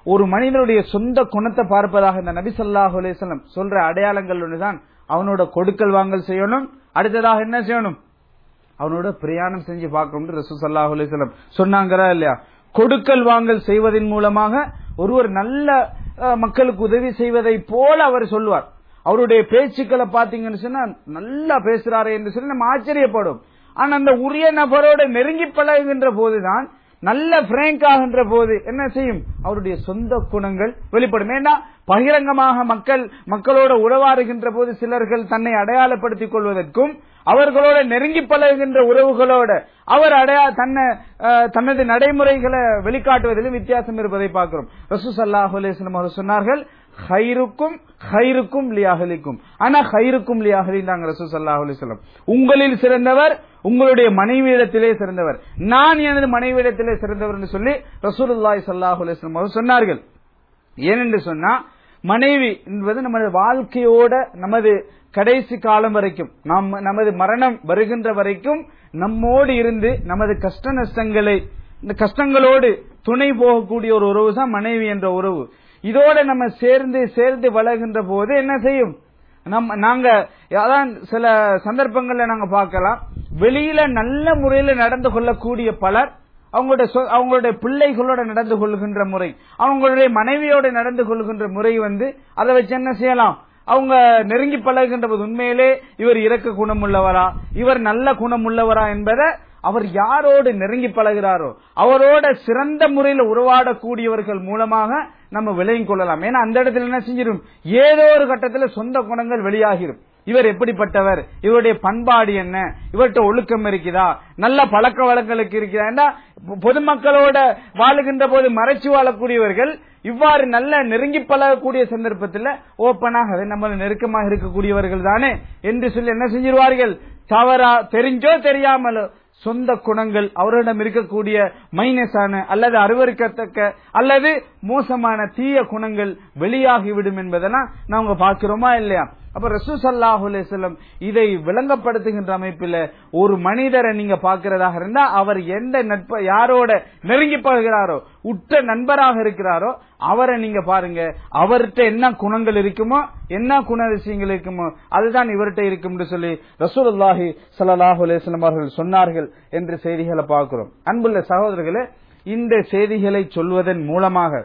ஒரு மனிதனுடைய சொந்த குணத்தை பார்ப்பதாக இந்த நபி ஸல்லல்லாஹு அலைஹி வஸல்லம் சொல்ற அடையாளங்கள் ஒன்றுதான் அவனோட கொடுக்கல் வாங்கல் செய்யணும் அடுத்ததாக என்ன செய்யணும் அவனோட பிரயாணம் செஞ்சு பார்க்கணும் ரசூல் ஸல்லல்லாஹு அலைஹி வஸல்லம் சொன்னாங்களா இல்லையா கொடுக்கல் வாங்கல் செய்வதன் மூலமாக ஒருவர் நல்ல அஹ், மக்களுக்கு உதவி செய்வதை போல அவர் சொல்வார் அவருடைய பேச்சுக்களை பாத்தீங்கன்னு சொன்னா நல்லா பேசுறாரு என்று சொல்லி நம்ம ஆச்சரியப்படும் ஆனா அந்த உரிய நபரோட நெருங்கி பழகுகின்ற போதுதான் நல்ல பிராங்க் ஆகின்ற போது என்ன செய்யும் அவருடைய சொந்த குணங்கள் வெளிப்படும் ஏன்னா பகிரங்கமாக மக்கள் மக்களோட உறவாடுகின்ற போது சிலர்கள் தன்னை அடையாளப்படுத்திக் கொள்வதற்கும் அவர்களோட நெருங்கி பழகுகின்ற உறவுகளோட அவர் அடையா தன்னை அஹ், தனது நடைமுறைகளை வெளிக்காட்டுவதிலும் வித்தியாசம் இருப்பதை பார்க்கிறோம் ரசூ சல்லாஹூ அலைஹிஸ்ஸலாம் அவர்கள் சொன்னார்கள் ஹைருக்கும் ஹைருக்கும் லியாஹலிக்கும் ஆனா ஹைருக்கும் லியாஹலின்றாங்க ரசூ சல்லாஹூ அலைஹிஸ்ஸலாம் உங்களில் சிறந்தவர் உங்களுடைய மனைவியிடத்திலே சிறந்தவர் நான் எனது மனைவியிடத்திலே சிறந்தவர் என்று சொல்லி ரசூலுல்லாஹி ஸல்லல்லாஹு அலைஹி வஸல்லம் அவர்கள் சொன்னார்கள் ஏனென்று சொன்னா மனைவி என்பது நமது வாழ்க்கையோட நமது கடைசி காலம் வரைக்கும் நாம் நமது மரணம் வருகின்ற வரைக்கும் நம்மோடு இருந்து நமது கஷ்ட நஷ்டங்களை இந்த கஷ்டங்களோடு துணை போகக்கூடிய ஒரு உறவு தான் மனைவி என்ற உறவு இதோட நம்ம சேர்ந்து சேர்ந்து வளர்கின்ற போது என்ன செய்யும் நம்ம நாங்க அதான் சில சந்தர்ப்பங்கள்ல நாங்க பார்க்கலாம் வெளியில நல்ல முறையில நடந்து கொள்ளக்கூடிய பலர் அவங்களுடைய சொ- அவங்களுடைய பிள்ளைகளோட நடந்து கொள்கின்ற முறை அவங்களுடைய மனைவியோட நடந்து கொள்கின்ற முறை வந்து அதை வச்சு என்ன செய்யலாம் அவங்க நெருங்கி பழகுகின்ற போது உண்மையிலே இவர் இரக்க குணம் உள்ளவரா இவர் நல்ல குணம் உள்ளவரா என்பதை அவர் யாரோடு நெருங்கி பழகிறாரோ அவரோட சிறந்த முறையில் உருவாடக்கூடியவர்கள் மூலமாக நம்ம விலையும் கொள்ளலாம் ஏன்னா அந்த இடத்துல என்ன செஞ்சிடும் ஏதோ ஒரு கட்டத்தில் சொந்த குணங்கள் வெளியாகிடும் இவர் எப்படிப்பட்டவர் இவருடைய பண்பாடு என்ன இவர்கிட்ட ஒழுக்கம் இருக்குதா நல்ல பழக்க வழக்கங்களுக்கு இருக்குதா ஏன்னா பொ- பொதுமக்களோட வாழுகின்ற போது மறைச்சு வாழக்கூடியவர்கள் இவ்வாறு நல்ல நெருங்கி பழகக்கூடிய சந்தர்ப்பத்தில் ஓப்பனாக நம்ம நெருக்கமாக இருக்கக்கூடியவர்கள் தானே என்று சொல்லி என்ன செஞ்சிருவார்கள் தவறா தெரிஞ்சோ தெரியாமலோ சொந்த குணங்கள் அவரிடம் இருக்கக்கூடிய மைனஸான அல்லது அருவருக்கத்தக்க அல்லது மோசமான தீய குணங்கள் வெளியாகிவிடும் என்பதெல்லாம் நாங்க பார்க்கிறோமா இல்லையா அப்ப ரசூ சல்லாஹூ அலைஹிஸ்ஸலாம் இதை விளங்கப்படுத்துகின்ற அமைப்பில் ஒரு மனிதரை நீங்க பார்க்கிறதாக இருந்தா அவர் எந்த நட்ப யாரோட நெருங்கி பழகிறாரோ உற்ற நண்பராக இருக்கிறாரோ அவரை நீங்க பாருங்க அவர்கிட்ட என்ன குணங்கள் இருக்குமோ என்ன குண விஷயங்கள் இருக்குமோ அதுதான் இவர்கிட்ட இருக்கும்னு சொல்லி ரசூலுல்லாஹி ஸல்லல்லாஹு அலைஹி வஸல்லம் அவர்கள் சொன்னார்கள் என்று செய்திகளை பார்க்கிறோம் அன்புள்ள சகோதரர்களே இந்த செய்திகளை சொல்வதன் மூலமாக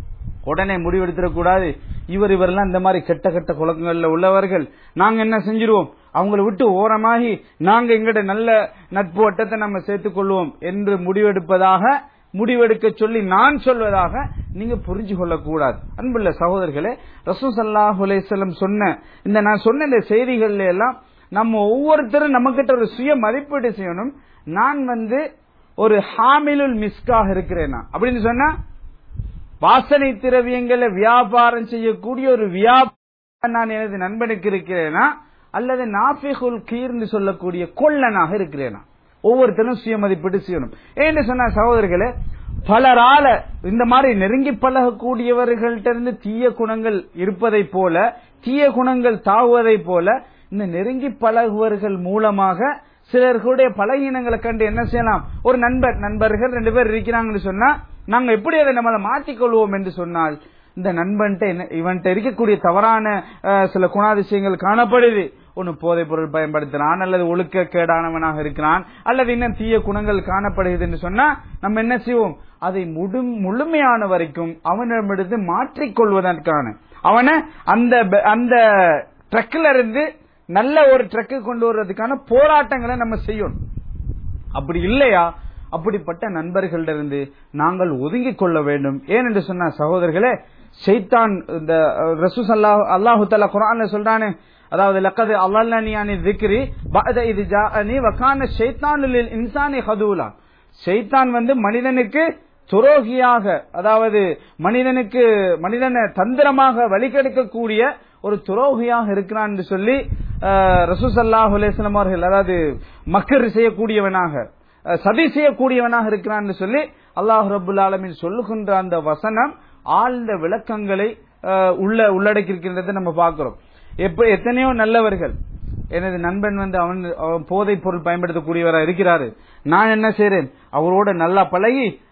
உடனே முடிவெடுத்துடக்கூடாது இவர் இவரெல்லாம் இந்த மாதிரி கெட்ட கெட்ட குலங்கள்ல உள்ளவர்கள் நாங்க என்ன செஞ்சிருவோம் அவங்கள விட்டு ஓரமாகி நாங்க எங்கட நல்ல நட்பு வட்டத்தை நம்ம சேர்த்துக் கொள்வோம் என்று முடிவெடுப்பதாக முடிவெடுக்க சொல்லி நான் சொல்வதாக நீங்க புரிஞ்சு கொள்ளக்கூடாது அன்புள்ள சகோதரர்களே ரசூல் ஸல்லல்லாஹு அலைஹி வஸல்லம் சொன்ன இந்த நான் சொன்ன இந்த செய்திகள்ல எல்லாம் நம்ம ஒவ்வொருத்தரும் நம்மகிட்ட ஒரு சுய மதிப்பீடு செய்யணும் நான் வந்து ஒரு ஹாமிலுல் மிஸ்காக இருக்கிறேனா அப்படின்னு சொன்னா வாசனை திரவியங்களை வியாபாரம் செய்யக்கூடிய ஒரு வியாபாரம் நான் எனது நண்பனுக்கு இருக்கிறேனா அல்லது நாஃபிகுல் கீர்னு சொல்லக்கூடிய கொள்ளனாக இருக்கிறேனா ஒவ்வொருத்தரும் சுய மதிப்பீடு செய்யணும் ஏன்னு சொன்னா சகோதரர்களே பலரால இந்த மாதிரி நெருங்கி பழகக்கூடியவர்கள்ட்ட இருந்து தீய குணங்கள் இருப்பதை போல தீய குணங்கள் தாவுவதை போல இந்த நெருங்கி பழகுவர்கள் மூலமாக சிலர்களுடைய பலகீனங்களை கண்டு என்ன செய்யலாம் ஒரு நண்பர் நண்பர்கள் ரெண்டு பேர் இருக்கிறாங்கன்னு சொன்னா நாங்க எப்படி அதை நம்மளை மாற்றிக்கொள்வோம் என்று சொன்னால் இந்த நண்பன்ட்ட என்ன இவன்ட்ட இருக்கக்கூடிய தவறான அஹ், சில குணாதிசயங்கள் காணப்படுது ஒன்னு போதைப் பொருள் பயன்படுத்துறான் அல்லது ஒழுக்க கேடானவனாக இருக்கிறான் அல்லது இன்னும் தீய குணங்கள் காணப்படுகிறது என்று சொன்னா நம்ம என்ன செய்வோம் அதை முழு முழுமையான வரைக்கும் அவனிடமிருந்து மாற்றிக்கொள்வதற்கான அவனை அந்த ப- அந்த ட்ரக்ல இருந்து நல்ல ஒரு ட்ரக்கு கொண்டு வர்றதுக்கான போராட்டங்களை நம்ம செய்யணும் அப்படி இல்லையா அப்படிப்பட்ட நண்பர்களிடமிருந்து நாங்கள் ஒதுங்கிக் கொள்ள வேண்டும் ஏனென்று சொன்ன சகோதரர்களே ஷைத்தான் இந்த ரசூ அல்லாஹ் அல்லாஹு தஆலா குர்ஆன்ல சொல்றானே அதாவது லக்கது அல்லல்லனி அனி திக்ரி பஅத இது ஜாஅனி வகான ஷைத்தானு லில் இன்சானி ஹதூலா ஷைத்தான் வந்து மனிதனுக்கு துரோகியாக அதாவது மனிதனுக்கு மனிதனை தந்திரமாக வழிகெடுக்கக்கூடிய ஒரு துரோகியாக இருக்கிறான் என்று சொல்லி ரசூசல்லாஹ் அலேஸ்லம் அவர்கள் அதாவது மக்கர் செய்யக்கூடியவனாக அஹ், சதி செய்யக்கூடியவனாக இருக்கிறான் என்று சொல்லி அல்லாஹ் ரபுல் ஆலமின் சொல்லுகின்ற அந்த வசனம் ஆழ்ந்த விளக்கங்களை அஹ், உள்ள உள்ளடக்கியிருக்கின்றதை நம்ம பார்க்கிறோம் எப்ப எத்தனையோ நல்லவர்கள் எனது நண்பன் வந்து அவன் அவன் போதைப் பொருள் பயன்படுத்தக்கூடியவரா இருக்கிறாரு நான் என்ன செய்றேன் அவரோட நல்லா பழகி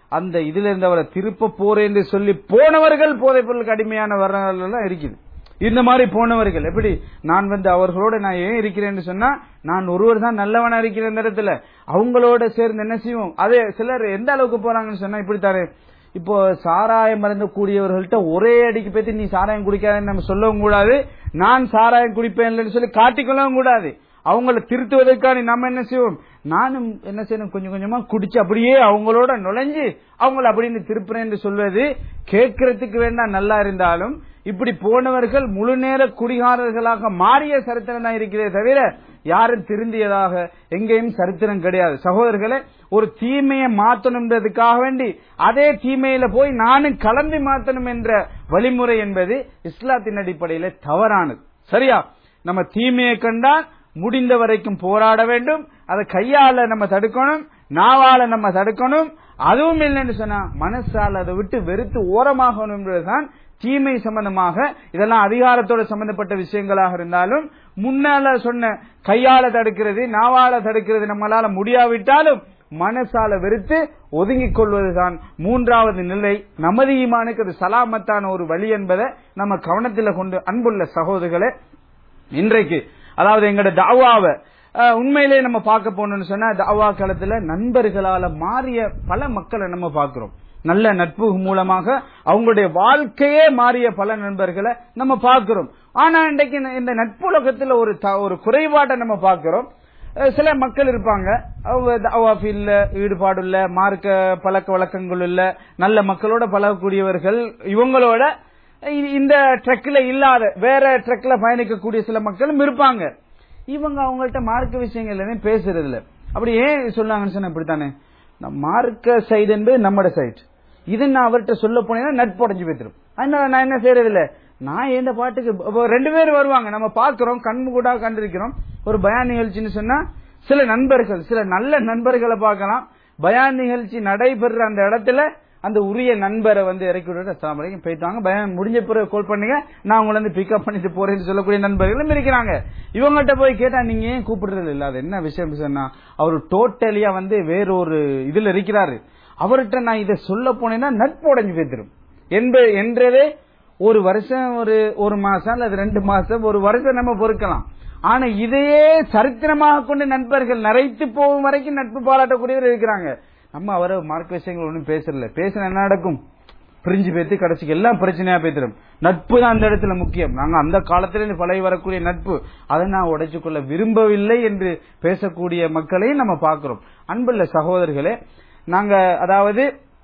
அந்த இதுல இருந்து அவரை திருப்ப போறேன் என்று சொல்லி போனவர்கள் போதைப் பொருளுக்கு அடிமையான வரலாறுகள் எல்லாம் இருக்குது இந்த மாதிரி போனவர்கள் எப்படி நான் வந்து அவர்களோட நான் ஏன் இருக்கிறேன்னு சொன்னா நான் ஒருவர் தான் நல்லவனா இருக்கிற இந்த இடத்துல அவங்களோட சேர்ந்து என்ன செய்வோம் அதே சிலர் எந்த அளவுக்கு போறாங்கன்னு சொன்னா இப்படித்தானே இப்போ சாராயம் மருந்து கூடியவர்கள்ட்ட ஒரே அடிக்கு பத்தி நீ சாராயம் குடிக்காதன்னு நம்ம சொல்லவும் கூடாது நான் சாராயம் குடிப்பேன் சொல்லி காட்டிக்கொள்ளவும் கூடாது அவங்கள திருத்துவதற்கான நம்ம என்ன செய்வோம் நானும் என்ன செய்யணும் கொஞ்சம் கொஞ்சமா குடிச்சு அப்படியே அவங்களோட நுழைஞ்சு அவங்கள அப்படின்னு திருப்புறேன் என்று சொல்வது கேட்கறதுக்கு வேண்டாம் நல்லா இருந்தாலும் இப்படி போனவர்கள் முழு நேர குடிகாரர்களாக மாறிய சரித்திரம் தான் இருக்கிறதே தவிர யாரும் திருந்தியதாக எங்கேயும் சரித்திரம் கிடையாது சகோதரர்களே ஒரு தீமையை மாத்தணும்ன்றதுக்காக வேண்டி அதே தீமையில போய் நானும் கலந்து மாத்தணும் என்ற வழிமுறை என்பது இஸ்லாத்தின் அடிப்படையில தவறானது சரியா நம்ம தீமையை கண்டால் முடிந்த வரைக்கும் போராட வேண்டும் அதை கையால நம்ம தடுக்கணும் நாவால நம்ம தடுக்கணும் அதுவும் இல்லைன்னு சொன்னா மனசால அதை விட்டு வெறுத்து ஓரமாகணும் என்பதுதான் தீமை சம்பந்தமாக இதெல்லாம் அதிகாரத்தோட சம்பந்தப்பட்ட விஷயங்களாக இருந்தாலும் முன்னால சொன்ன கையால தடுக்கிறது நாவால தடுக்கிறது நம்மளால முடியாவிட்டாலும் மனசால வெறுத்து ஒதுங்கிக் கொள்வதுதான் மூன்றாவது நிலை நமது ஈமானுக்கு அது சலாமத்தான ஒரு வழி என்பதை நம்ம கவனத்தில் கொண்டு அன்புள்ள சகோதரர்களே இன்றைக்கு அதாவது எங்கட தாவாவை உண்மையிலே நம்ம பார்க்க போனோம்னு சொன்னா தாவா காலத்துல நண்பர்களால மாறிய பல மக்களை நம்ம பார்க்கிறோம் நல்ல நட்பு மூலமாக அவங்களுடைய வாழ்க்கையே மாறிய பல நண்பர்களை நம்ம பார்க்கிறோம் ஆனா இன்றைக்கு இந்த நட்புலகத்துல ஒரு ஒரு குறைபாட்டை நம்ம பார்க்கிறோம் சில மக்கள் இருப்பாங்க அவங்க தாவா ஃபீல்ட்ல ஈடுபாடு இல்ல மார்க்க பழக்க வழக்கங்கள் இல்ல நல்ல மக்களோட பழகக்கூடியவர்கள் இவங்களோட இந்த ட்ரக்ல இல்லாத வேற ட்ரக்ல பயணிக்கக்கூடிய சில மக்களும் இருப்பாங்க இவங்க அவங்கள்ட்ட மார்க்க விஷயங்கள் எதுவும் பேசுறது இல்ல அப்படி ஏன் சொன்னாங்கன்னு சொன்னா இப்படித்தானே மார்க்க சைடு என்பது நம்மட சைடு இது நான் அவர்கிட்ட சொல்ல போனேன்னா நட்பு உடஞ்சு போய்த்திரும் அதனால நான் என்ன செய்யறது இல்ல நான் எந்த பாட்டுக்கு ரெண்டு பேர் வருவாங்க நம்ம பாக்குறோம் கண்மு கூட கண்டிருக்கிறோம் ஒரு பயான் நிகழ்ச்சின்னு சொன்னா சில நண்பர்கள் சில நல்ல நண்பர்களை பார்க்கலாம் பயான் நிகழ்ச்சி நடைபெற அந்த இடத்துல அந்த உரிய நண்பரை வந்து இறக்கி விட்டு அஸ்லாம் வரைக்கும் போயிட்டாங்க பயம் முடிஞ்ச பிறகு கால் பண்ணுங்க நான் உங்களை வந்து பிக்கப் பண்ணிட்டு போறேன்னு சொல்லக்கூடிய நண்பர்களும் இருக்கிறாங்க இவங்ககிட்ட போய் கேட்டா நீங்க ஏன் கூப்பிடுறது இல்ல அது என்ன விஷயம் சொன்னா அவர் டோட்டலியா வந்து வேறொரு இதுல இருக்கிறாரு அவர்கிட்ட நான் இதை சொல்ல போனேன்னா நட்பு உடஞ்சு போய்த்திரும் என்பது என்றதே ஒரு வருஷம் ஒரு ஒரு மாசம் அல்லது ரெண்டு மாசம் ஒரு வருஷம் நம்ம பொறுக்கலாம் ஆனா இதையே சரித்திரமாக கொண்டு நண்பர்கள் நரைத்து போகும் வரைக்கும் நட்பு பாராட்டக்கூடியவர் இருக்கிறாங்க நம்ம அவரை மார்க்க விஷயங்கள் ஒன்றும் பேசல பேசின என்ன நடக்கும் பிரிஞ்சு பேத்து கடைசிக்கு எல்லாம் பிரச்சனையா பேத்திரும் நட்பு தான் அந்த இடத்துல முக்கியம் நாங்க அந்த காலத்திலிருந்து பழகி வரக்கூடிய நட்பு அதை நான் உடைச்சு கொள்ள விரும்பவில்லை என்று பேசக்கூடிய மக்களையும் நம்ம பார்க்கிறோம் அன்புள்ள சகோதரர்களே நாங்க அதாவது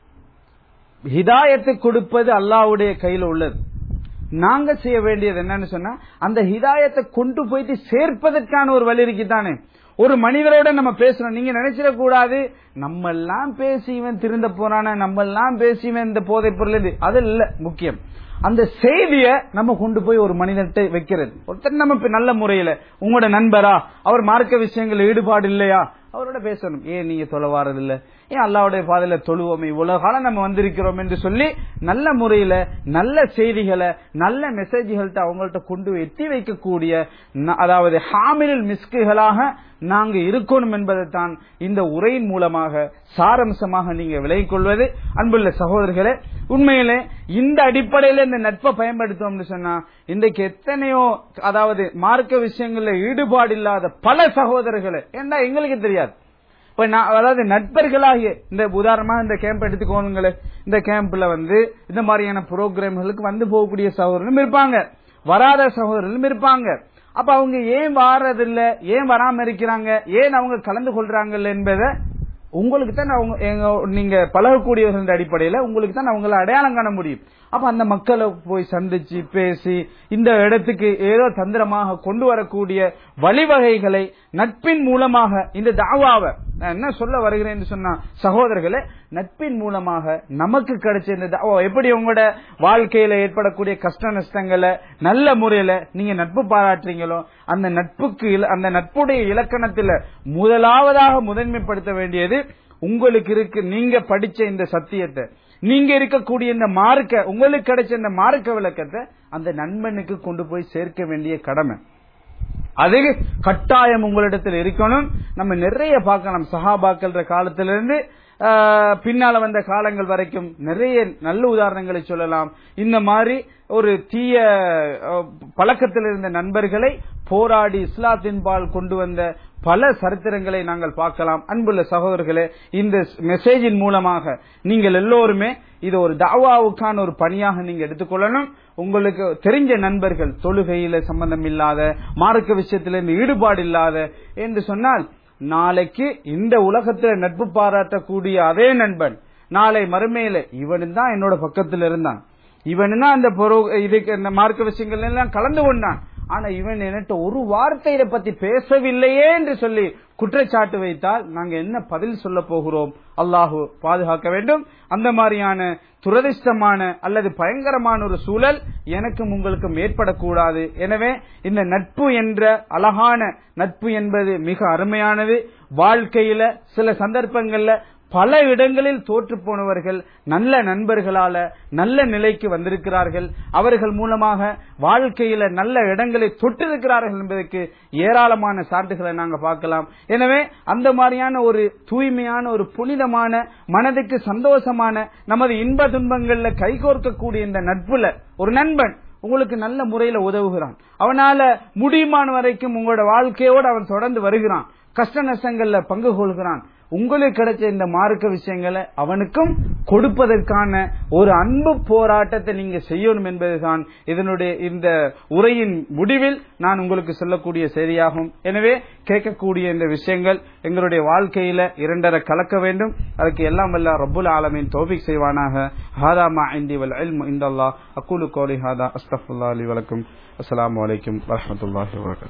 ஹிதாயத்தை கொடுப்பது அல்லாவுடைய கையில உள்ளது நாங்க செய்ய வேண்டியது என்னன்னு சொன்னா அந்த ஹிதாயத்தை கொண்டு போயிட்டு சேர்ப்பதற்கான ஒரு வழி இருக்குதானே ஒரு மனிதரோட நம்ம பேசுறோம் நீங்க நினைச்சிடக்கூடாது நம்ம எல்லாம் பேசி இவன் திருந்த போறான நம்ம எல்லாம் பேசி இவன் இந்த போதை பொருள் அது இல்ல முக்கியம் அந்த செய்திய நம்ம கொண்டு போய் ஒரு மனிதர்கிட்ட வைக்கிறது ஒருத்தர் நம்ம நல்ல முறையில உங்களோட நண்பரா அவர் மார்க்க விஷயங்கள் ஈடுபாடு இல்லையா அவரோட பேசணும் ஏன் நீங்க தொலை வாரது இல்ல ஏன் அல்லாவுடைய பாதையில தொழுவோமே இவ்வளவு காலம் நம்ம வந்திருக்கிறோம் என்று சொல்லி நல்ல முறையில நல்ல செய்திகளை நல்ல மெசேஜ்கள்ட்ட அவங்கள்ட்ட கொண்டு எத்தி வைக்கக்கூடிய அதாவது ஹாமிலில் மிஸ்குகளாக நாங்க இருக்கணும் என்பதைத்தான் இந்த உரையின் மூலமாக சாரம்சமாக நீங்க விலகிக் கொள்வது அன்புள்ள சகோதரர்களே உண்மையிலே இந்த அடிப்படையில இந்த நட்பை பயன்படுத்தோம்னு சொன்னா இன்றைக்கு எத்தனையோ அதாவது மார்க்க விஷயங்கள்ல ஈடுபாடு இல்லாத பல சகோதரர்களை ஏன்னா எங்களுக்கு தெரியாது இப்ப நான் அதாவது நட்பர்களாகிய இந்த உதாரணமா இந்த கேம்ப் எடுத்துக்கோங்களேன் இந்த கேம்ப்ல வந்து இந்த மாதிரியான புரோகிராம்களுக்கு வந்து போகக்கூடிய சகோதரர்களும் இருப்பாங்க வராத சகோதரர்களும் இருப்பாங்க அப்ப அவங்க ஏன் வாரதில்ல ஏன் வராம இருக்கிறாங்க ஏன் அவங்க கலந்து கொள்றாங்க என்பதை உங்களுக்கு தான் அவங்க நீங்க பழகக்கூடியவர்கள் அடிப்படையில உங்களுக்கு தான் அவங்களை அடையாளம் காண முடியும் அப்ப அந்த மக்களை போய் சந்திச்சு பேசி இந்த இடத்துக்கு ஏதோ தந்திரமாக கொண்டு வரக்கூடிய வழிவகைகளை நட்பின் மூலமாக இந்த தாவாவை நான் என்ன சொல்ல வருகிறேன் சொன்னா சகோதரர்களே நட்பின் மூலமாக நமக்கு கிடைச்ச இந்த தாவா எப்படி உங்களோட வாழ்க்கையில ஏற்படக்கூடிய கஷ்ட நஷ்டங்களை நல்ல முறையில நீங்க நட்பு பாராட்டுறீங்களோ அந்த நட்புக்கு அந்த நட்புடைய இலக்கணத்துல முதலாவதாக முதன்மைப்படுத்த வேண்டியது உங்களுக்கு இருக்கு நீங்க படிச்ச இந்த சத்தியத்தை நீங்க இருக்கக்கூடிய இந்த மார்க்க உங்களுக்கு கிடைச்ச இந்த மார்க்க விளக்கத்தை அந்த நண்பனுக்கு கொண்டு போய் சேர்க்க வேண்டிய கடமை அது கட்டாயம் உங்களிடத்தில் இருக்கணும் நம்ம நிறைய பார்க்கலாம் சஹாபாக்கள்ன்ற காலத்திலிருந்து ஆஹ், பின்னால வந்த காலங்கள் வரைக்கும் நிறைய நல்ல உதாரணங்களை சொல்லலாம் இந்த மாதிரி ஒரு தீய அஹ், பழக்கத்தில் இருந்த நண்பர்களை போராடி இஸ்லாத்தின்பால் கொண்டு வந்த பல சரித்திரங்களை நாங்கள் பார்க்கலாம் அன்புள்ள சகோதரர்களே இந்த மெசேஜின் மூலமாக நீங்கள் எல்லோருமே இது ஒரு தாவாவுக்கான ஒரு பணியாக நீங்க எடுத்துக்கொள்ளணும் உங்களுக்கு தெரிஞ்ச நண்பர்கள் தொழுகையில சம்பந்தம் இல்லாத மார்க்க விஷயத்தில இருந்து ஈடுபாடு இல்லாத என்று சொன்னால் நாளைக்கு இந்த உலகத்துல நட்பு பாராட்டக்கூடிய அதே நண்பன் நாளை மறுமையில இவனு தான் என்னோட பக்கத்துல இருந்தான் இவனு தான் அந்த பொரு- இதுக்கு இந்த மார்க்க விஷயங்கள் எல்லாம் கலந்து கொண்டான் ஆனா இவன் என்கிட்ட ஒரு வார்த்தை இதை பத்தி பேசவில்லையே என்று சொல்லி குற்றச்சாட்டு வைத்தால் நாங்க என்ன பதில் சொல்ல போகிறோம் அல்லாஹு பாதுகாக்க வேண்டும் அந்த மாதிரியான துரதிர்ஷ்டமான அல்லது பயங்கரமான ஒரு சூழல் எனக்கும் உங்களுக்கும் ஏற்படக்கூடாது எனவே இந்த நட்பு என்ற அழகான நட்பு என்பது மிக அருமையானது வாழ்க்கையில சில சந்தர்ப்பங்கள்ல பல இடங்களில் தோற்று போனவர்கள் நல்ல நண்பர்களால நல்ல நிலைக்கு வந்திருக்கிறார்கள் அவர்கள் மூலமாக வாழ்க்கையில நல்ல இடங்களை தொட்டிருக்கிறார்கள் என்பதற்கு ஏராளமான சான்றுகளை நாங்க பார்க்கலாம் எனவே அந்த மாதிரியான ஒரு தூய்மையான ஒரு புனிதமான மனதுக்கு சந்தோஷமான நமது இன்ப துன்பங்கள்ல கைகோர்க்கக்கூடிய இந்த நட்புல ஒரு நண்பன் உங்களுக்கு நல்ல முறையில உதவுகிறான் அவனால முடியுமான வரைக்கும் உங்களோட வாழ்க்கையோடு அவன் தொடர்ந்து வருகிறான் கஷ்ட நஷ்டங்கள்ல பங்கு கொள்கிறான் உங்களுக்கு கிடைச்ச இந்த மார்க்க விஷயங்களை அவனுக்கும் கொடுப்பதற்கான ஒரு அன்பு போராட்டத்தை நீங்க செய்யணும் என்பதுதான் இதனுடைய இந்த உரையின் முடிவில் நான் உங்களுக்கு சொல்லக்கூடிய செய்தியாகும் எனவே கேட்கக்கூடிய இந்த விஷயங்கள் எங்களுடைய வாழ்க்கையில இரண்டரை கலக்க வேண்டும் அதுக்கு எல்லாம் வல்ல ரப்புல் ஆலமின் தௌபிக் செய்வானாக ஹாதா மா இந்தி வல் இல்மு இந்தல்லா அக்கூலு கோலி ஹாதா அஸ்தஃபுல்லா அலி வலக்கும் அஸ்ஸலாமு அலைக்கும் வரஹ்மத்துல்லாஹி வபரகாத்துஹு